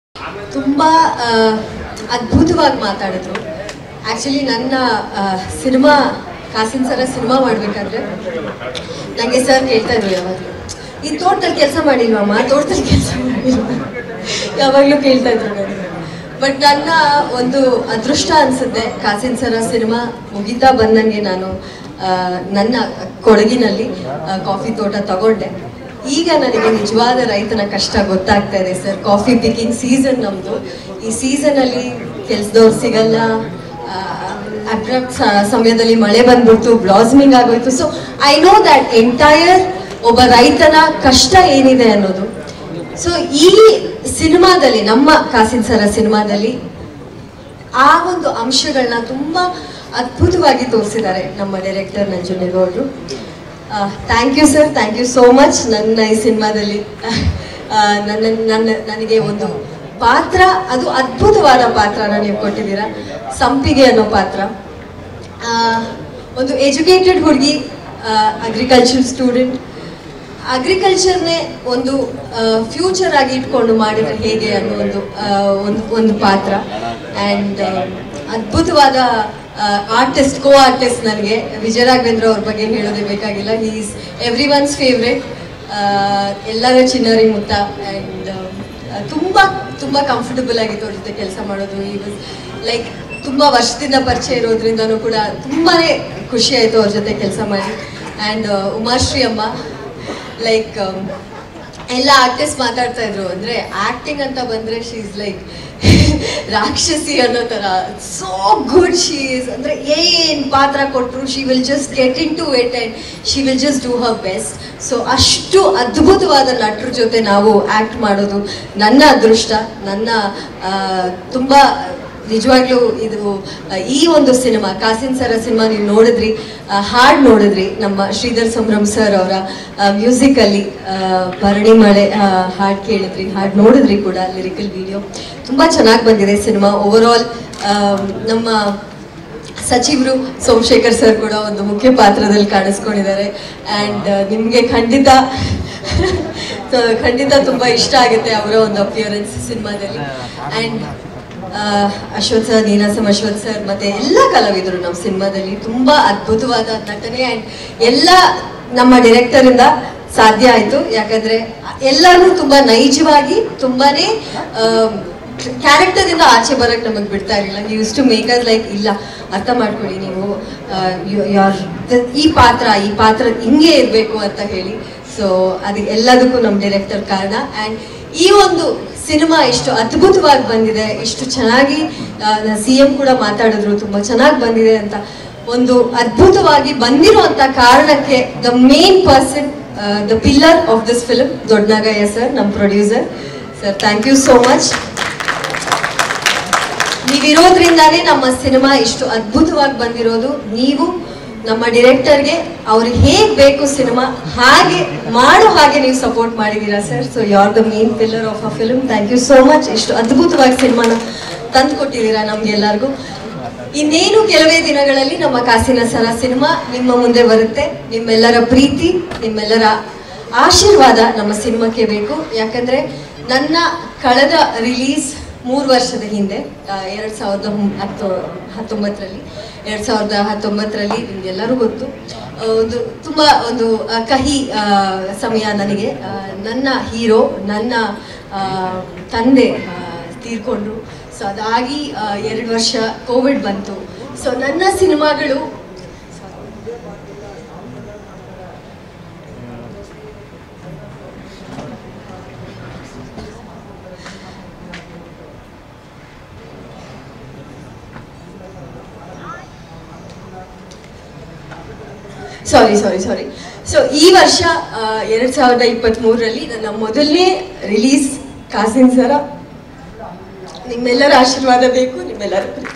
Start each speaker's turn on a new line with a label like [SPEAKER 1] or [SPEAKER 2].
[SPEAKER 1] ತುಂಬ ಅದ್ಭುತವಾಗಿ ಮಾತಾಡಿದ್ರು ಆ್ಯಕ್ಚುಲಿ ನನ್ನ ಸಿನಿಮಾ ಕಾಸಿನ ಸರ ಸಿನಿಮಾ ಮಾಡಬೇಕಾದ್ರೆ ನನಗೆ ಸರ್ ಕೇಳ್ತಾ ಇದ್ರು ಯಾವಾಗಲೂ ಈ ತೋಟದಲ್ಲಿ ಕೆಲಸ ಮಾಡಿಲ್ವಮ್ಮ ತೋಟದಲ್ಲಿ ಕೆಲಸ ಮಾಡಿಲ್ವ ಯಾವಾಗಲೂ ಕೇಳ್ತಾ ಇದ್ರು ನನಗೆ ಬಟ್ ನನ್ನ ಒಂದು ಅದೃಷ್ಟ ಅನಿಸುತ್ತೆ ಕಾಸಿನ ಸರ ಸಿನಿಮಾ ಮುಗಿತಾ ಬಂದಂಗೆ ನಾನು ಆ, ನನ್ನ ಕೊಡಗಿನಲ್ಲಿ ಆ, ಕಾಫಿ ತೋಟ ತಗೊಂಡೆ ಈಗ ನನಗೆ ನಿಜವಾದ ರೈತನ ಕಷ್ಟ ಗೊತ್ತಾಗ್ತಾ ಇದೆ ಸರ್ ಕಾಫಿ ಪಿಕಿಂಗ್ ಸೀಸನ್ ನಮ್ಮದು ಈ ಸೀಸನಲ್ಲಿ ಕೆಲ್ಸದವ್ರು ಸಿಗಲ್ಲ ಅಬ್ರಪ್ಟ್ ಸಮಯದಲ್ಲಿ ಮಳೆ ಬಂದ್ಬಿಡ್ತು ಬ್ಲಾಸ್ಮಿಂಗ್ ಆಗೋಯ್ತು so I know that entire ಒಬ್ಬ ರೈತನ ಕಷ್ಟ ಏನಿದೆ ಅನ್ನೋದು ಸೊ ಈ ಸಿನಿಮಾದಲ್ಲಿ ನಮ್ಮ ಕಾಸಿನ ಸರ ಸಿನಿಮಾದಲ್ಲಿ ಆ ಒಂದು ಅಂಶಗಳನ್ನ ತುಂಬಾ ಅದ್ಭುತವಾಗಿ ತೋರಿಸಿದ್ದಾರೆ ನಮ್ಮ ಡೈರೆಕ್ಟರ್ ನಂಜುನೇಗೌಡರು thank you sir thank you so much ನನ್ನ ಈ ಸಿನಿಮಾದಲ್ಲಿ ನನ್ನ ನನ್ನ ನನಗೆ ಒಂದು ಪಾತ್ರ ಅದು ಅದ್ಭುತವಾದ ಪಾತ್ರನ ನೀವು ಕೊಟ್ಟಿದ್ದೀರಾ ಸಂಪಿಗೆ ಅನ್ನೋ ಪಾತ್ರ ಆ, ಒಂದು ಎಜುಕೇಟೆಡ್ ಹುಡುಗಿ ಅಗ್ರಿಕಲ್ಚರ್ ಸ್ಟೂಡೆಂಟ್ ಅಗ್ರಿಕಲ್ಚರ್ನೇ ಒಂದು ಫ್ಯೂಚರ್ ಆಗಿ ಇಟ್ಕೊಂಡು ಮಾಡಿದ್ರೆ ಹೇಗೆ ಅನ್ನೋ ಒಂದು ಆ, ಒಂದು ಒಂದು ಪಾತ್ರ ಆ್ಯಂಡ್ ಅದ್ಭುತವಾದ ಆರ್ಟಿಸ್ಟ್ ಕೋ ಆರ್ಟಿಸ್ಟ್ ನನಗೆ ವಿಜಯ ರಾಘವೇಂದ್ರ ಅವ್ರ ಬಗ್ಗೆ ಹೇಳೋದೇ ಬೇಕಾಗಿಲ್ಲ he is everyone's favourite ಎಲ್ಲರ ಚಿನ್ನರಿ ಮುತ್ತ ಆ್ಯಂಡ್ ತುಂಬ ತುಂಬ ಕಂಫರ್ಟಬಲ್ ಆಗಿತ್ತು ಅವ್ರ ಜೊತೆ ಕೆಲಸ ಮಾಡೋದು ಈ ಲೈಕ್ ತುಂಬ ವರ್ಷದಿಂದ ಪರಿಚಯ ಇರೋದ್ರಿಂದನೂ ಕೂಡ ತುಂಬಾ ಖುಷಿ ಆಯಿತು ಅವ್ರ ಜೊತೆ ಕೆಲಸ ಮಾಡಿ ಆ್ಯಂಡ್ ಉಮಾಶ್ರೀ ಅಮ್ಮ ಲೈಕ್ ಎಲ್ಲ ಆರ್ಟಿಸ್ಟ್ ಮಾತಾಡ್ತಾ ಇದ್ರು ಅಂದ್ರೆ ಆಕ್ಟಿಂಗ್ ಅಂತ ಬಂದ್ರೆ ಶಿ ಇಸ್ ಲೈಕ್ ರಾಕ್ಷಸಿ ಅನ್ನೋ ತರ ಸೋ ಗುಡ್ ಶಿ ಇಸ್ ಅಂದ್ರೆ ಏನ್ ಪಾತ್ರ ಕೊಟ್ರು she will just get into it and she will just do her best so ಅಷ್ಟು ಅದ್ಭುತವಾದ ನಟರ ಜೊತೆ ನಾವು ಆಕ್ಟ್ ಮಾಡೋದು ನನ್ನ ಅದೃಷ್ಟ ನನ್ನ ಆ, ತುಂಬಾ ನಿಜವಾಗ್ಲೂ ಇದು ಆ, ಈ ಒಂದು ಸಿನಿಮಾ ಕಾಸಿನ್ ಸರ ಸಿನಿಮಾ ನೀವು ನೋಡಿದ್ರಿ ಆ, ಹಾಡ್ ನೋಡಿದ್ರಿ ನಮ್ಮ ಶ್ರೀಧರ್ ಸಂಭ್ರಮ್ ಸರ್ ಅವರ ಮ್ಯೂಸಿಕ್ ಅಲ್ಲಿ ಆ, ಭರಣಿ ಮಳೆ ಆ, ಹಾಡ್ ಕೇಳಿದ್ರಿ ಹಾಡ್ ನೋಡಿದ್ರಿ ಕೂಡ ಲಿರಿಕಲ್ ವಿಡಿಯೋ ತುಂಬಾ ಚೆನ್ನಾಗಿ ಬಂದಿದೆ ಸಿನಿಮಾ ಓವರ್ ಆಲ್ ನಮ್ಮ ಸಚಿವರು ಸೋಮಶೇಖರ್ ಸರ್ ಕೂಡ ಒಂದು ಮುಖ್ಯ ಪಾತ್ರದಲ್ಲಿ ಕಾಣಿಸ್ಕೊಂಡಿದ್ದಾರೆ ಆ್ಯಂಡ್ ನಿಮಗೆ ಖಂಡಿತ so, ಖಂಡಿತ ತುಂಬ ಇಷ್ಟ ಆಗುತ್ತೆ ಅವರ ಒಂದು ಅಪಿಯರೆನ್ಸ್ ಸಿನಿಮಾದಲ್ಲಿ and Ashwath sir Ninasam Ashwath sir ಮತ್ತೆ ಎಲ್ಲ ಕಲಾವಿದರು ನಮ್ಮ ಸಿನಿಮಾದಲ್ಲಿ ತುಂಬಾ ಅದ್ಭುತವಾದ ನಟನೆ ಆ್ಯಂಡ್ ಎಲ್ಲ ನಮ್ಮ ಡೈರೆಕ್ಟರ್ ಇಂದ ಸಾಧ್ಯ ಆಯಿತು ಯಾಕಂದ್ರೆ ಎಲ್ಲರೂ ತುಂಬಾ ನೈಜವಾಗಿ ತುಂಬಾನೇ ಕ್ಯಾರೆಕ್ಟರ್ ಇಂದ ಆಚೆ ಬರಕ್ ನಮಗೆ ಬಿಡ್ತಾ ಇರಲಿಲ್ಲ use to make us like ಇಲ್ಲ ಅರ್ಥ ಮಾಡ್ಕೊಳ್ಳಿ ನೀವು ಯಾರ್ ಈ ಪಾತ್ರ ಈ ಪಾತ್ರ ಹಿಂಗೆ ಇರಬೇಕು ಅಂತ ಹೇಳಿ ಸೊ ಅದು ಎಲ್ಲದಕ್ಕೂ ನಮ್ಮ ಡೈರೆಕ್ಟರ್ ಕಾರಣ ಆ್ಯಂಡ್ ಈ ಒಂದು ಸಿನಿಮಾ ಇಷ್ಟು ಅದ್ಭುತವಾಗಿ ಬಂದಿದೆ ಇಷ್ಟು ಚೆನ್ನಾಗಿ ಸಿ ಎಂ ಕೂಡ ಮಾತಾಡಿದ್ರು ತುಂಬಾ ಚೆನ್ನಾಗಿ ಬಂದಿದೆ ಅಂತ ಒಂದು ಅದ್ಭುತವಾಗಿ ಬಂದಿರುವಂತ ಕಾರಣಕ್ಕೆ the main person the pillar of this film Doddanagayya sir ನಮ್ಮ producer sir thank you so much ನೀವಿರೋದ್ರಿಂದಾನೇ ನಮ್ಮ ಸಿನಿಮಾ ಇಷ್ಟು ಅದ್ಭುತವಾಗಿ ಬಂದಿರೋದು ನೀವು ನಮ್ಮ ಡೈರೆಕ್ಟರ್ಗೆ ಅವ್ರಿಗೆ ಹೇಗ್ ಬೇಕು ಸಿನಿಮಾ ಹಾಗೆ ಮಾಡೋ ಹಾಗೆ ನೀವು ಸಪೋರ್ಟ್ ಮಾಡಿದ್ದೀರಾ sir so you are the main pillar of a film thank you so much ಇಷ್ಟು ಅದ್ಭುತವಾಗಿ ಸಿನಿಮಾನ ತಂದು ಕೊಟ್ಟಿದ್ದೀರಾ ನಮ್ಗೆಲ್ಲರಿಗೂ ಇನ್ನೇನು ಕೆಲವೇ ದಿನಗಳಲ್ಲಿ ನಮ್ಮ ಕಾಸಿನ ಸರ ಸಿನಿಮಾ ನಿಮ್ಮ ಮುಂದೆ ಬರುತ್ತೆ ನಿಮ್ಮೆಲ್ಲರ ಪ್ರೀತಿ ನಿಮ್ಮೆಲ್ಲರ ಆಶೀರ್ವಾದ ನಮ್ಮ ಸಿನಿಮಾಕ್ಕೆ ಬೇಕು ಯಾಕಂದ್ರೆ ನನ್ನ ಕಳೆದ ರಿಲೀಸ್ ಮೂರು ವರ್ಷದ ಹಿಂದೆ ಎರಡು ಸಾವಿರದ ಹು- ಹತ್ತು ಹತ್ತೊಂಬತ್ತರಲ್ಲಿ ಎರಡು ಸಾವಿರದ ಹತ್ತೊಂಬತ್ತರಲ್ಲಿ ನಿಮ್ಗೆಲ್ಲರೂ ಗೊತ್ತು ಆ, ಒಂದು ತುಂಬ ಒಂದು ಆ, ಕಹಿ ಆ, ಸಮಯ ನನಗೆ ಆ, ನನ್ನ ಹೀರೋ ನನ್ನ ಆ, ತಂದೆ ಆ, ತೀರ್ಕೊಂಡ್ರು ಸೊ ಅದಾಗಿ ಆ, ಎರಡು ವರ್ಷ ಕೋವಿಡ್ ಬಂತು ಸೊ ನನ್ನ ಸಿನಿಮಾಗಳು ಸಾರಿ ಸಾರಿ ಸಾರಿ ಸೊ ಈ ವರ್ಷ ಎರಡು ಸಾವಿರದ ಇಪ್ಪತ್ತ್ಮೂರರಲ್ಲಿ ನನ್ನ ಮೊದಲನೇ ರಿಲೀಸ್ ಕಾಸಿನ್ ಸರ ನಿಮ್ಮೆಲ್ಲರ ಆಶೀರ್ವಾದ ಬೇಕು ನಿಮ್ಮೆಲ್ಲರ ಪ್ರೀತಿ